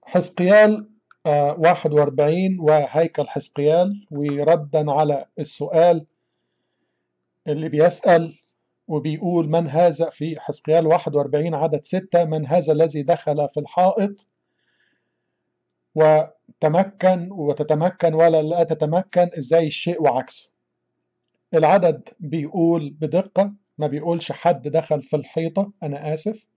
حزقيال آه، 41 وهيكل حزقيال وردا على السؤال اللي بيسأل وبيقول من هذا في حزقيال 41 عدد 6 من هذا الذي دخل في الحائط وتمكن وتتمكن ولا لا تتمكن ازاي الشيء وعكسه العدد بيقول بدقة ما بيقولش حد دخل في الحيطة أنا آسف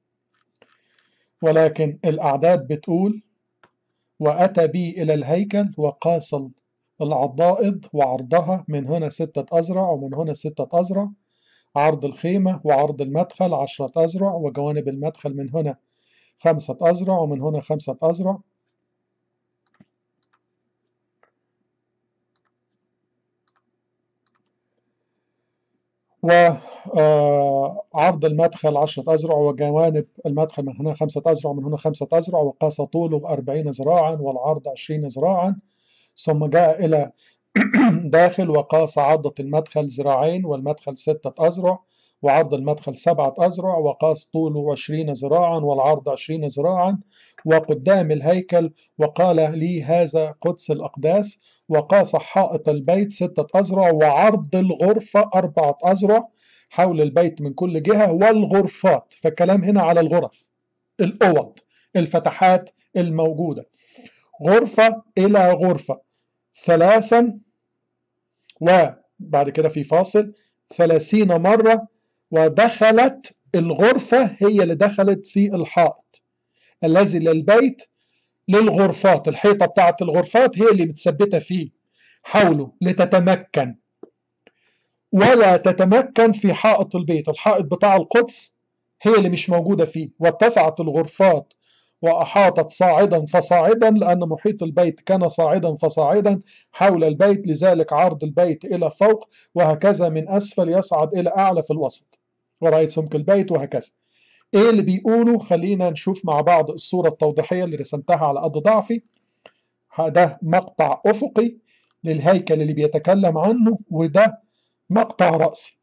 ولكن الأعداد بتقول وأتى بي إلى الهيكل وقاس العضائض وعرضها من هنا ستة أزرع ومن هنا ستة أزرع عرض الخيمة وعرض المدخل عشرة أزرع وجوانب المدخل من هنا خمسة أزرع ومن هنا خمسة أزرع وعرض المدخل عشرة أزرع وجوانب المدخل من هنا خمسة أزرع ومن هنا خمسة أزرع وقاس طوله أربعين ذراعا والعرض عشرين ذراعا ثم جاء إلى داخل وقاس عضة المدخل ذراعين والمدخل ستة أزرع وعرض المدخل سبعة أزرع وقاس طوله عشرين ذراعا والعرض عشرين ذراعا وقدام الهيكل وقال لي هذا قدس الأقداس وقاس حائط البيت ستة أزرع وعرض الغرفة أربعة أزرع حول البيت من كل جهة والغرفات فالكلام هنا على الغرف الأوض الفتحات الموجودة غرفة إلى غرفة ثلاثا وبعد كده في فاصل ثلاثين مرة ودخلت الغرفة هي اللي دخلت في الحائط الذي للبيت للغرفات الحيطة بتاعت الغرفات هي اللي متثبتة فيه حوله لتتمكن ولا تتمكن في حائط البيت الحائط بتاع القدس هي اللي مش موجودة فيه واتسعت الغرفات وأحاطت صاعدا فصاعدا لأن محيط البيت كان صاعدا فصاعدا حول البيت لذلك عرض البيت إلى فوق وهكذا من أسفل يصعد إلى أعلى في الوسط ورأيت سمك البيت وهكذا إيه اللي بيقولوا خلينا نشوف مع بعض الصورة التوضيحية اللي رسمتها على قد ضعفي ده مقطع أفقي للهيكل اللي بيتكلم عنه وده مقطع رأسي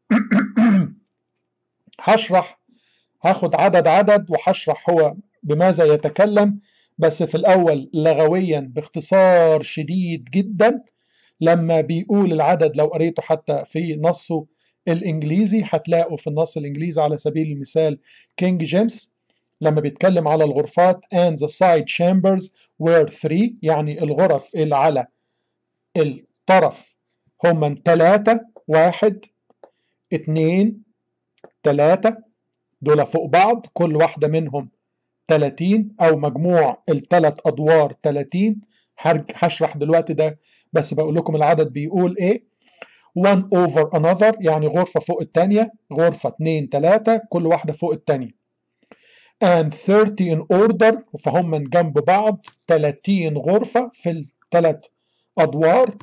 هشرح هاخد عدد عدد وهشرح هو بماذا يتكلم بس في الأول لغويا باختصار شديد جدا لما بيقول العدد لو قريته حتى في نصه الإنجليزي هتلاقوا في النص الإنجليزي على سبيل المثال كينج جيمس لما بيتكلم على الغرفات and the side chambers were three يعني الغرف اللي على الطرف هم ثلاثة واحد اتنين ثلاثة دول فوق بعض كل واحدة منهم 30 أو مجموع الثلاث أدوار 30 هشرح دلوقتي ده بس بقول لكم العدد بيقول إيه one over another يعني غرفة فوق الثانية غرفة 2 3 كل واحدة فوق الثانية and 30 in order فهم من جنب بعض 30 غرفة في الثلاث أدوار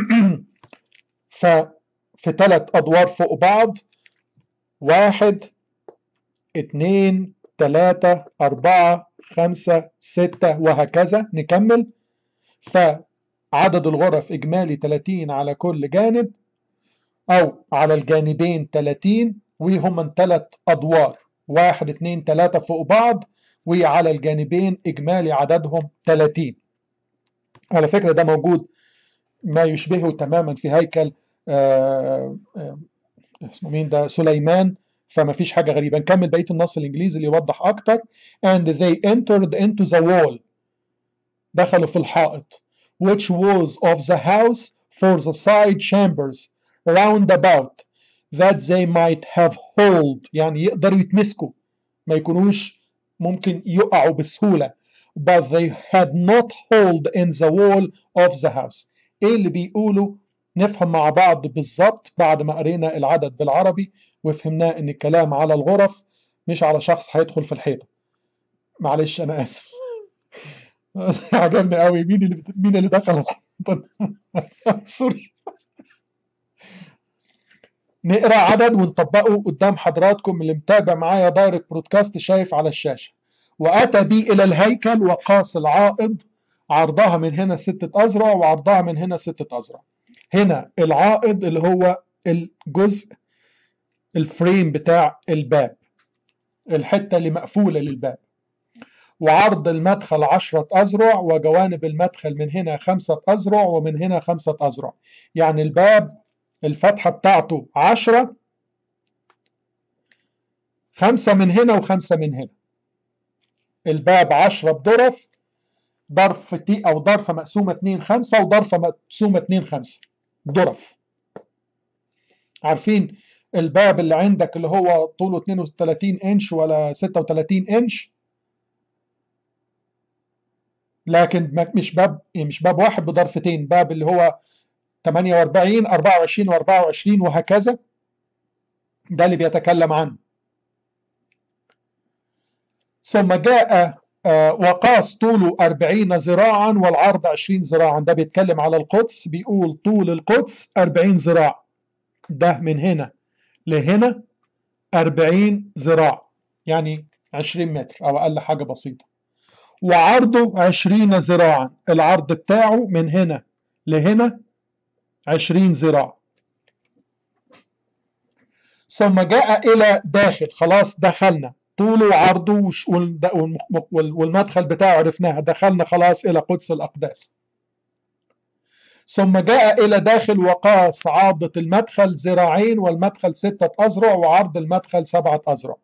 ففي ثلاث أدوار فوق بعض واحد اتنين تلاتة أربعة خمسة ستة وهكذا نكمل فعدد الغرف إجمالي 30 على كل جانب أو على الجانبين 30 وهم من ثلاث أدوار واحد اتنين تلاتة فوق بعض وعلى الجانبين إجمالي عددهم 30 على فكرة ده موجود ما يشبهه تماما في هيكل آه آه اسمه مين ده سليمان فما فيش حاجة غريبة نكمل بقية النص الإنجليزي اللي يوضح أكتر and they entered into the wall دخلوا في الحائط which was of the house for the side chambers round about that they might have hold يعني يقدروا يتمسكوا ما يكونوش ممكن يقعوا بسهولة but they had not hold in the wall of the house ايه اللي بيقولوا نفهم مع بعض بالظبط بعد ما قرينا العدد بالعربي وفهمناه ان الكلام على الغرف مش على شخص هيدخل في الحيطه معلش انا اسف عجبني قوي مين اللي مين اللي دخل الحيطه سوري نقرا عدد ونطبقه قدام حضراتكم اللي متابع معايا دايركت برودكاست شايف على الشاشه واتى بي الى الهيكل وقاس العائض عرضها من هنا ستة أذرع وعرضها من هنا ستة أذرع هنا العائض اللي هو الجزء الفريم بتاع الباب الحتة اللي مقفولة للباب وعرض المدخل عشرة أذرع وجوانب المدخل من هنا خمسة أذرع ومن هنا خمسة أذرع يعني الباب الفتحة بتاعته عشرة خمسة من هنا وخمسة من هنا الباب عشرة بضرف ضرف تي أو ضرفة مقسومة اتنين خمسة وضرفة مقسومة اتنين خمسة ضرف عارفين الباب اللي عندك اللي هو طوله 32 انش ولا 36 انش لكن مش باب مش باب واحد بضرفتين باب اللي هو 48 24 و24 وهكذا ده اللي بيتكلم عنه ثم جاء وقاس طوله 40 ذراعا والعرض 20 ذراعا ده بيتكلم على القدس بيقول طول القدس 40 ذراع ده من هنا لهنا 40 ذراع يعني 20 متر او اقل حاجه بسيطه وعرضه 20 ذراعا العرض بتاعه من هنا لهنا 20 ذراع ثم جاء الى داخل خلاص دخلنا طوله وعرضه والمدخل بتاعه عرفناها دخلنا خلاص الى قدس الاقداس ثم جاء إلى داخل وقاس عاضة المدخل ذراعين والمدخل ستة أذرع وعرض المدخل سبعة أذرع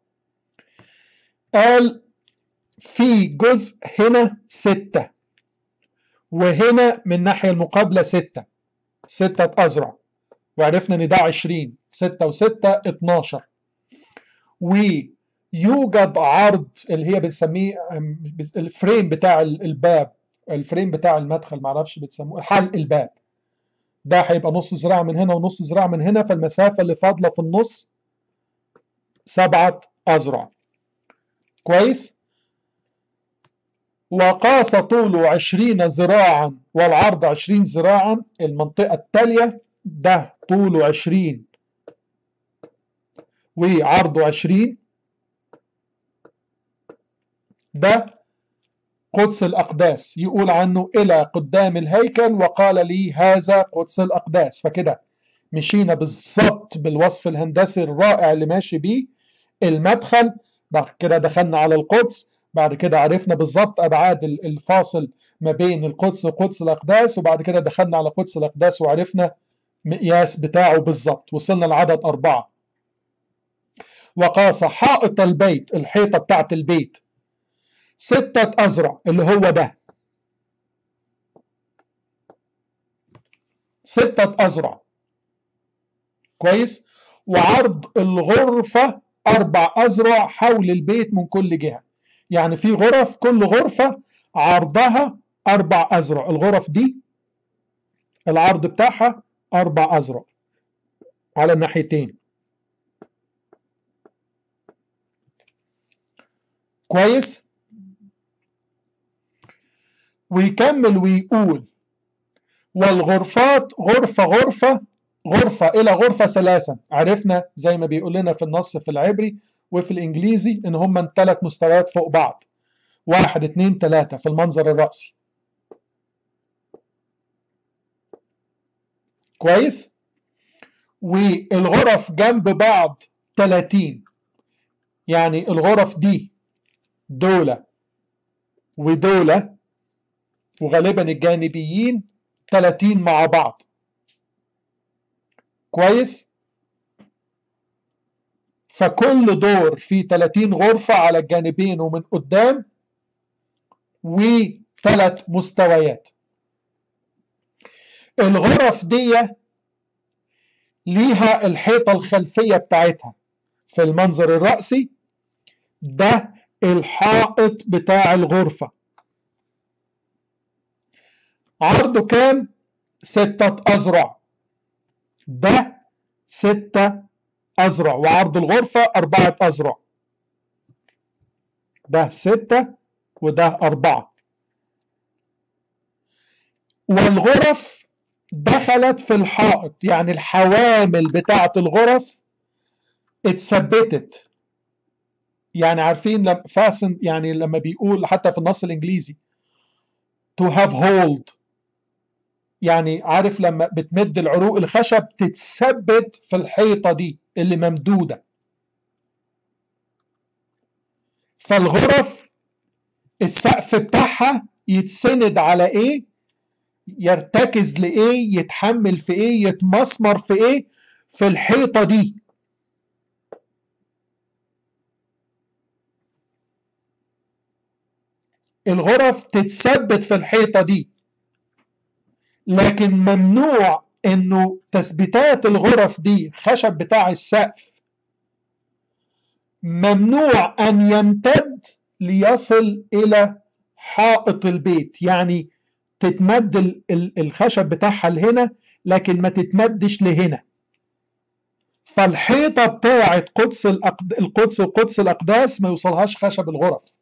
قال في جزء هنا ستة وهنا من الناحية المقابلة ستة ستة أذرع وعرفنا إن ده عشرين ستة وستة اتناشر ويوجد عرض اللي هي بنسميه الفريم بتاع الباب الفريم بتاع المدخل معرفش بتسموه حلق الباب ده هيبقى نص ذراع من هنا ونص ذراع من هنا فالمسافة اللي فاضلة في النص سبعة أذرع كويس وقاس طوله عشرين ذراعا والعرض عشرين ذراعا المنطقة التالية ده طوله عشرين وعرضه عشرين ده قدس الأقداس يقول عنه إلى قدام الهيكل وقال لي هذا قدس الأقداس فكده مشينا بالظبط بالوصف الهندسي الرائع اللي ماشي بيه المدخل بعد كده دخلنا على القدس بعد كده عرفنا بالظبط أبعاد الفاصل ما بين القدس وقدس الأقداس وبعد كده دخلنا على قدس الأقداس وعرفنا مقياس بتاعه بالظبط وصلنا لعدد أربعة وقاس حائط البيت الحيطة بتاعت البيت ستة أذرع اللي هو ده ستة أذرع كويس وعرض الغرفة أربع أذرع حول البيت من كل جهة يعني في غرف كل غرفة عرضها أربع أذرع الغرف دي العرض بتاعها أربع أذرع على الناحيتين كويس ويكمل ويقول والغرفات غرفة غرفة غرفة إلى غرفة ثلاثا عرفنا زي ما بيقول لنا في النص في العبري وفي الإنجليزي إن هم ثلاث مستويات فوق بعض واحد اتنين تلاتة في المنظر الرأسي كويس والغرف جنب بعض 30 يعني الغرف دي دولة ودولة وغالبا الجانبيين 30 مع بعض كويس فكل دور فيه 30 غرفة على الجانبين ومن قدام وثلاث مستويات الغرف دي ليها الحيطة الخلفية بتاعتها في المنظر الرأسي ده الحائط بتاع الغرفة عرضه كام؟ ستة أذرع ده ستة أذرع وعرض الغرفة أربعة أذرع ده ستة وده أربعة والغرف دخلت في الحائط يعني الحوامل بتاعة الغرف اتثبتت يعني عارفين لما فاسن يعني لما بيقول حتى في النص الانجليزي to have hold يعني عارف لما بتمد العروق الخشب تتثبت في الحيطة دي اللي ممدودة فالغرف السقف بتاعها يتسند على ايه يرتكز لايه يتحمل في ايه يتمسمر في ايه في الحيطة دي الغرف تتثبت في الحيطة دي لكن ممنوع انه تثبيتات الغرف دي خشب بتاع السقف ممنوع ان يمتد ليصل الى حائط البيت يعني تتمد الخشب بتاعها لهنا لكن ما تتمدش لهنا فالحيطة بتاعت قدس القدس وقدس الأقداس ما يوصلهاش خشب الغرف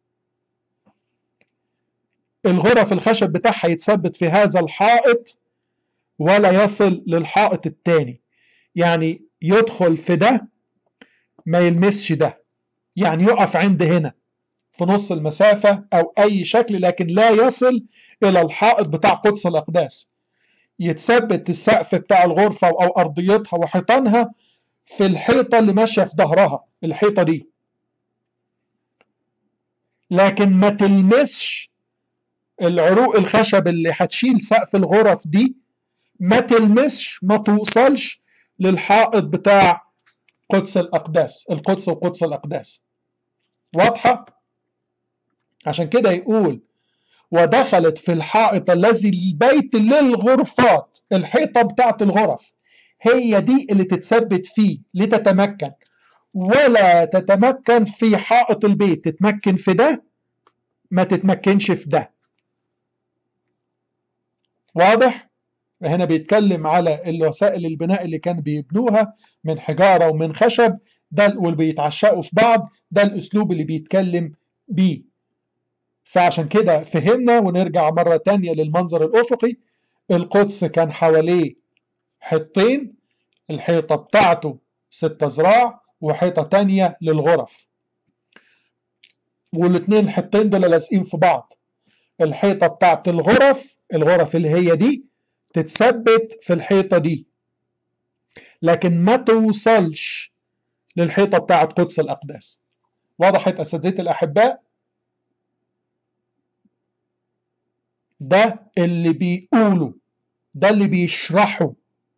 الغرف الخشب بتاعها يتثبت في هذا الحائط ولا يصل للحائط الثاني يعني يدخل في ده ما يلمسش ده يعني يقف عند هنا في نص المسافة أو أي شكل لكن لا يصل إلى الحائط بتاع قدس الأقداس يتثبت السقف بتاع الغرفة أو أرضيتها وحيطانها في الحيطة اللي ماشية في ظهرها الحيطة دي لكن ما تلمسش العروق الخشب اللي هتشيل سقف الغرف دي ما تلمسش ما توصلش للحائط بتاع قدس الأقداس القدس وقدس الأقداس واضحة؟ عشان كده يقول ودخلت في الحائط الذي البيت للغرفات الحيطة بتاعت الغرف هي دي اللي تتثبت فيه لتتمكن ولا تتمكن في حائط البيت تتمكن في ده ما تتمكنش في ده واضح؟ هنا بيتكلم على الوسائل البناء اللي كان بيبنوها من حجارة ومن خشب ده واللي بيتعشقوا في بعض ده الأسلوب اللي بيتكلم بيه فعشان كده فهمنا ونرجع مرة تانية للمنظر الأفقي القدس كان حواليه حيطين الحيطة بتاعته ستة ذراع وحيطة تانية للغرف والاتنين الحيطين دول لازقين في بعض الحيطة بتاعت الغرف الغرف اللي هي دي تتثبت في الحيطة دي لكن ما توصلش للحيطة بتاعت قدس الأقداس وضحت أساتذتي الأحباء ده اللي بيقوله ده اللي بيشرحه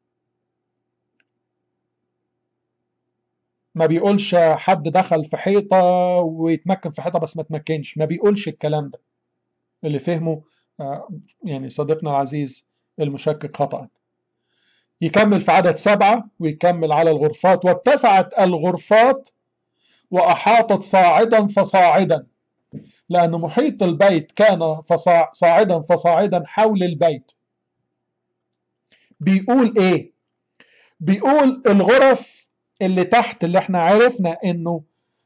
ما بيقولش حد دخل في حيطة ويتمكن في حيطة بس ما تمكنش ما بيقولش الكلام ده اللي فهمه يعني صديقنا العزيز المشكك خطأ يكمل في عدد سبعة ويكمل على الغرفات واتسعت الغرفات وأحاطت صاعدا فصاعدا لأن محيط البيت كان فصاع صاعدا فصاعدا حول البيت بيقول إيه؟ بيقول الغرف اللي تحت اللي احنا عرفنا إنه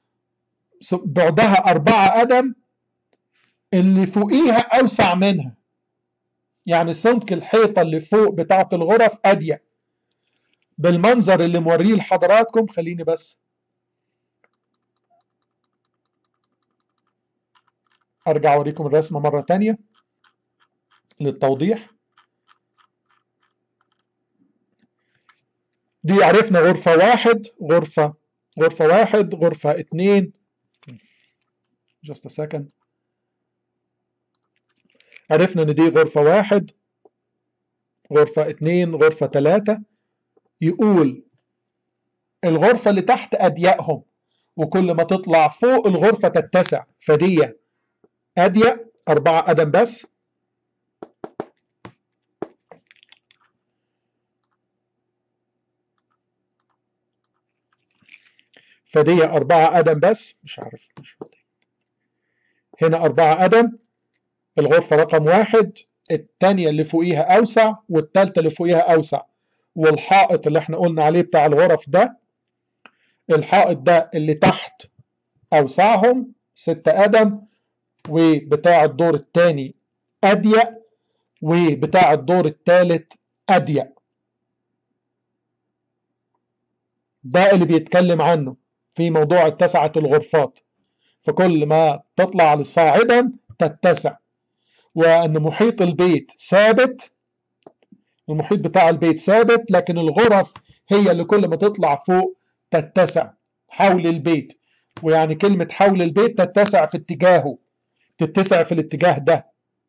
بعدها أربعة قدم اللي فوقيها أوسع منها يعني سمك الحيطة اللي فوق بتاعة الغرف أضيق بالمنظر اللي موريه لحضراتكم خليني بس أرجع أوريكم الرسمة مرة تانية للتوضيح دي عرفنا غرفة واحد غرفة غرفة واحد غرفة اتنين just a second عرفنا ان دي غرفة واحد غرفة اتنين غرفة تلاتة يقول الغرفة اللي تحت أضيقهم وكل ما تطلع فوق الغرفة تتسع فدي أضيق أربعة قدم بس فدي أربعة قدم بس مش عارف مش هنا أربعة قدم الغرفة رقم واحد التانية اللي فوقيها أوسع والتالتة اللي فوقيها أوسع والحائط اللي احنا قلنا عليه بتاع الغرف ده الحائط ده اللي تحت أوسعهم ستة قدم وبتاع الدور التاني أضيق وبتاع الدور التالت أضيق ده اللي بيتكلم عنه في موضوع اتسعت الغرفات فكل ما تطلع للصاعدا تتسع وأن محيط البيت ثابت المحيط بتاع البيت ثابت لكن الغرف هي اللي كل ما تطلع فوق تتسع حول البيت ويعني كلمة حول البيت تتسع في اتجاهه تتسع في الاتجاه ده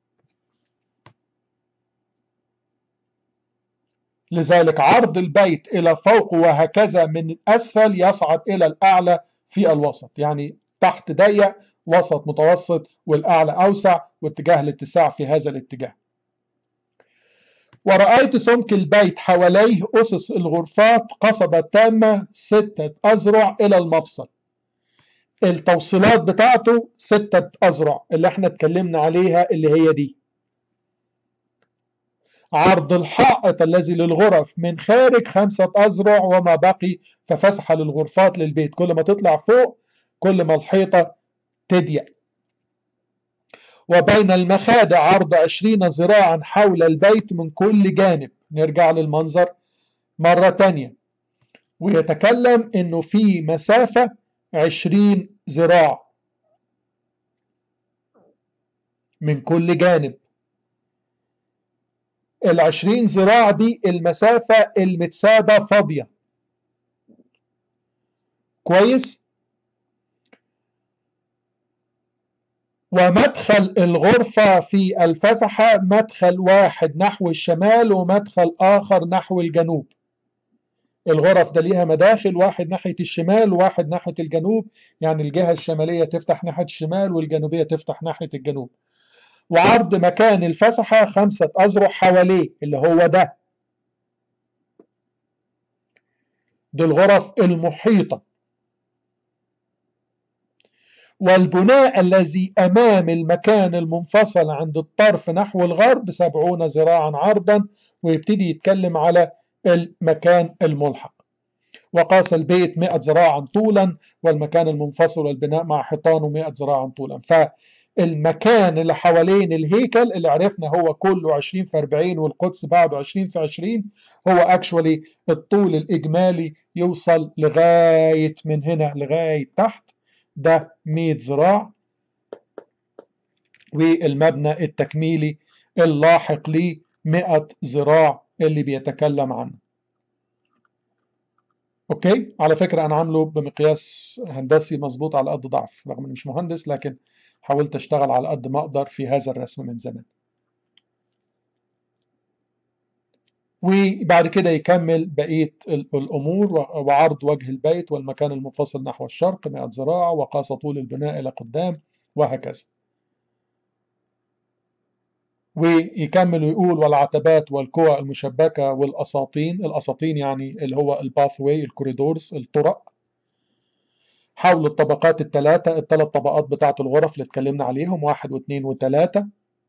لذلك عرض البيت إلى فوق وهكذا من الأسفل يصعد إلى الأعلى في الوسط يعني تحت ضيق وسط متوسط والأعلى أوسع واتجاه الاتساع في هذا الاتجاه ورأيت سمك البيت حواليه أسس الغرفات قصبة تامة ستة أذرع إلى المفصل التوصيلات بتاعته ستة أذرع اللي احنا اتكلمنا عليها اللي هي دي عرض الحائط الذي للغرف من خارج خمسة أذرع وما بقي ففسح للغرفات للبيت كل ما تطلع فوق كل ما الحيطة تضيق وبين المخادع عرض عشرين ذراعا حول البيت من كل جانب نرجع للمنظر مرة تانية ويتكلم انه في مسافة عشرين ذراع من كل جانب العشرين ذراع دي المسافة المتسابة فاضية كويس ومدخل الغرفة في الفسحة مدخل واحد نحو الشمال ومدخل آخر نحو الجنوب الغرف ده ليها مداخل واحد ناحية الشمال وواحد ناحية الجنوب يعني الجهة الشمالية تفتح ناحية الشمال والجنوبية تفتح ناحية الجنوب وعرض مكان الفسحة خمسة أذرع حواليه اللي هو ده دي الغرف المحيطة والبناء الذي أمام المكان المنفصل عند الطرف نحو الغرب سبعون ذراعا عرضا ويبتدي يتكلم على المكان الملحق وقاس البيت 100 ذراعا طولا والمكان المنفصل والبناء مع حيطانه 100 ذراعا طولا فالمكان اللي حوالين الهيكل اللي عرفنا هو كله 20 في 40 والقدس بعده 20 في 20 هو اكشولي الطول الاجمالي يوصل لغايه من هنا لغايه تحت ده 100 ذراع والمبنى التكميلي اللاحق ليه 100 ذراع اللي بيتكلم عنه اوكي على فكره انا عامله بمقياس هندسي مظبوط على قد ضعف رغم اني مش مهندس لكن حاولت اشتغل على قد ما اقدر في هذا الرسم من زمان وبعد كده يكمل بقية الأمور وعرض وجه البيت والمكان المنفصل نحو الشرق 100 ذراع وقاس طول البناء إلى قدام وهكذا ويكمل ويقول والعتبات والكوع المشبكة والأساطين الأساطين يعني اللي هو الباثوي الكوريدورز الطرق حول الطبقات الثلاثة الثلاث طبقات بتاعة الغرف اللي اتكلمنا عليهم واحد واثنين وثلاثة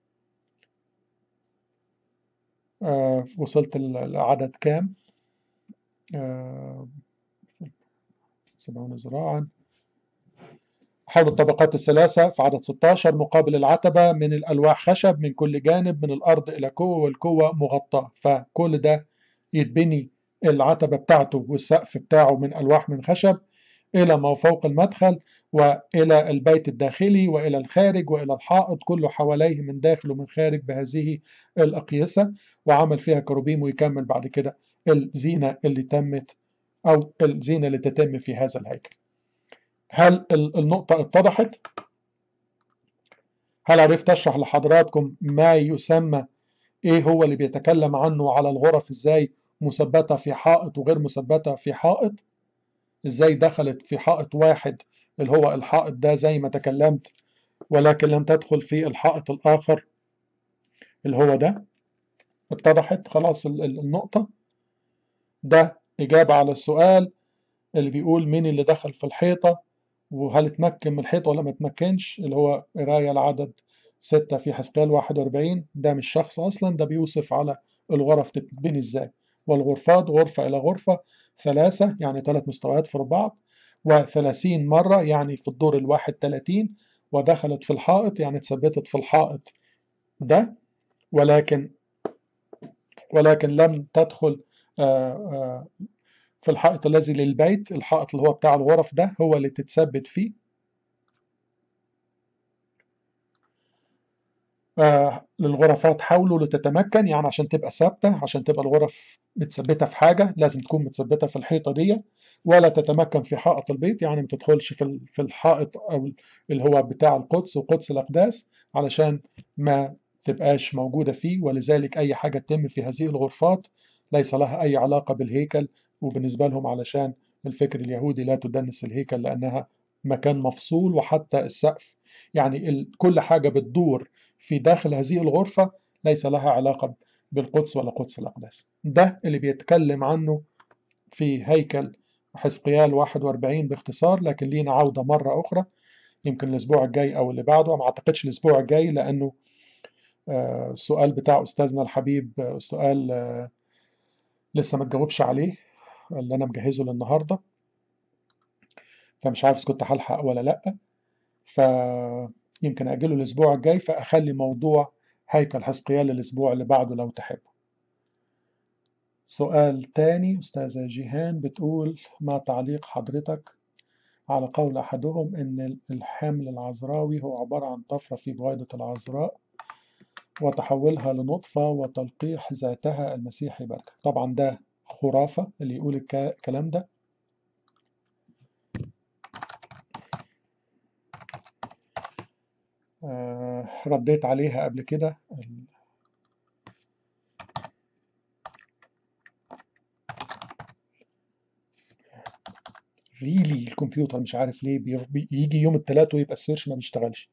آه وصلت العدد كام آه سبعون ذراعا حول الطبقات الثلاثة في عدد 16 مقابل العتبة من الألواح خشب من كل جانب من الأرض إلى قوة والقوة مغطاة فكل ده يتبني العتبة بتاعته والسقف بتاعه من ألواح من خشب إلى ما فوق المدخل وإلى البيت الداخلي وإلى الخارج وإلى الحائط كله حواليه من داخل ومن خارج بهذه الأقيسة وعمل فيها كروبيم ويكمل بعد كده الزينة اللي تمت أو الزينة اللي تتم في هذا الهيكل هل النقطة اتضحت؟ هل عرفت أشرح لحضراتكم ما يسمى إيه هو اللي بيتكلم عنه على الغرف إزاي مثبتة في حائط وغير مثبتة في حائط؟ إزاي دخلت في حائط واحد اللي هو الحائط ده زي ما تكلمت ولكن لم تدخل في الحائط الآخر اللي هو ده اتضحت خلاص النقطة ده إجابة على السؤال اللي بيقول مين اللي دخل في الحيطة وهل اتمكن من الحيطة ولا ما اتمكنش اللي هو قراية العدد ستة في حسقال 41 ده مش شخص أصلا ده بيوصف على الغرف تتبني ازاي والغرفات غرفة إلى غرفة ثلاثة يعني ثلاث مستويات في بعض وثلاثين مرة يعني في الدور الواحد ثلاثين ودخلت في الحائط يعني اتثبتت في الحائط ده ولكن ولكن لم تدخل آآ آآ في الحائط الذي للبيت الحائط اللي هو بتاع الغرف ده هو اللي تتثبت فيه آه للغرفات حاولوا لتتمكن يعني عشان تبقى ثابتة عشان تبقى الغرف متثبتة في حاجة لازم تكون متثبتة في الحيطة دي ولا تتمكن في حائط البيت يعني ما تدخلش في في الحائط أو اللي هو بتاع القدس وقدس الأقداس علشان ما تبقاش موجودة فيه ولذلك أي حاجة تتم في هذه الغرفات ليس لها أي علاقة بالهيكل وبالنسبة لهم علشان الفكر اليهودي لا تدنس الهيكل لأنها مكان مفصول وحتى السقف يعني كل حاجة بتدور في داخل هذه الغرفة ليس لها علاقة بالقدس ولا قدس الأقداس ده اللي بيتكلم عنه في هيكل حزقيال 41 باختصار لكن لينا عودة مرة أخرى يمكن الأسبوع الجاي أو اللي بعده ما أعتقدش الأسبوع الجاي لأنه السؤال بتاع أستاذنا الحبيب سؤال لسه ما تجاوبش عليه اللي أنا مجهزه للنهاردة فمش عارف إذا كنت هلحق ولا لأ فيمكن أجله الأسبوع الجاي فأخلي موضوع هيكل حزقيال الأسبوع اللي بعده لو تحبوا سؤال تاني أستاذة جيهان بتقول ما تعليق حضرتك على قول أحدهم إن الحمل العذراوي هو عبارة عن طفرة في بويضة العذراء وتحولها لنطفة وتلقيح ذاتها المسيح يبارك طبعا ده خرافة اللي يقول الكلام ده آه رديت عليها قبل كده ريلي الكمبيوتر مش عارف ليه بيجي يوم الثلاث ويبقى السيرش ما بيشتغلش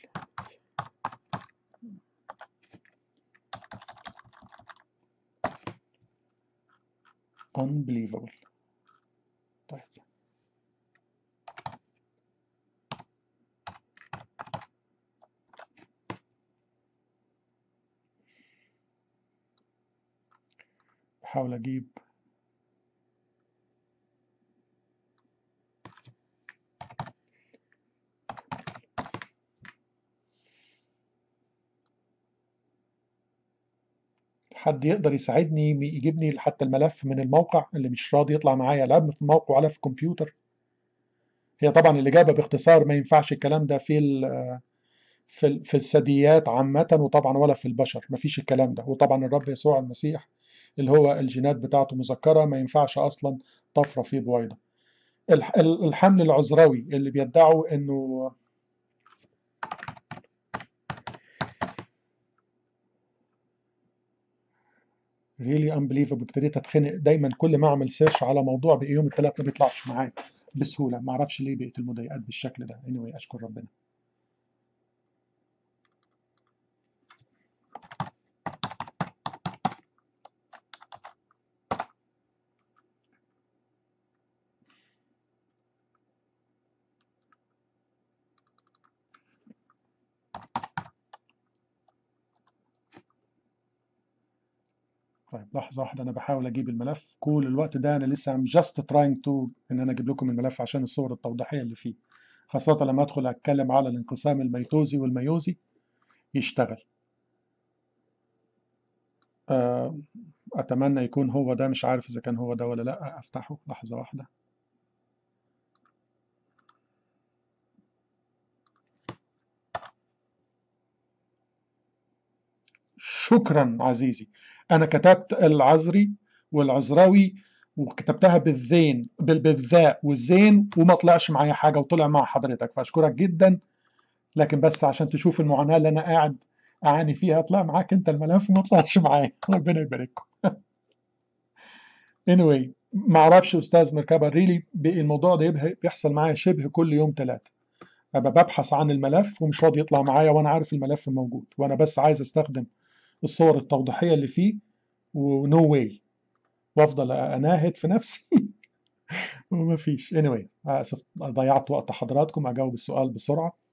unbelievable طيب بحاول اجيب حد يقدر يساعدني يجيبني حتى الملف من الموقع اللي مش راضي يطلع معايا لا في الموقع ولا في الكمبيوتر هي طبعا الإجابة باختصار ما ينفعش الكلام ده في في في الثدييات عامة وطبعا ولا في البشر ما فيش الكلام ده وطبعا الرب يسوع المسيح اللي هو الجينات بتاعته مذكرة ما ينفعش أصلا طفرة في بويضة الحمل العذراوي اللي بيدعوا إنه ريلي unbelievable ابتديت اتخنق دايما كل ما اعمل سيرش على موضوع بقى يوم الثلاث ما بيطلعش معايا بسهوله ما اعرفش ليه بقيت المضايقات بالشكل ده anyway اشكر ربنا طيب لحظة واحدة أنا بحاول أجيب الملف كل الوقت ده أنا لسه I'm just trying to إن أنا أجيب لكم الملف عشان الصور التوضيحية اللي فيه خاصة لما أدخل أتكلم على الانقسام الميتوزي والميوزي يشتغل أتمنى يكون هو ده مش عارف إذا كان هو ده ولا لأ أفتحه لحظة واحدة شكرا عزيزي أنا كتبت العذري والعذراوي وكتبتها بالذين بالذاء والزين وما طلعش معايا حاجة وطلع مع حضرتك فأشكرك جدا لكن بس عشان تشوف المعاناة اللي أنا قاعد أعاني فيها طلع معاك أنت الملف وما طلعش معايا ربنا يبارككم anyway ما اعرفش استاذ مركبه ريلي الموضوع ده بيحصل معايا شبه كل يوم ثلاثة ابقى ببحث عن الملف ومش راضي يطلع معايا وانا عارف الملف موجود وانا بس عايز استخدم الصور التوضيحيه اللي فيه ونو واي وافضل اناهد في نفسي وما فيش anyway اسف ضيعت وقت حضراتكم اجاوب السؤال بسرعه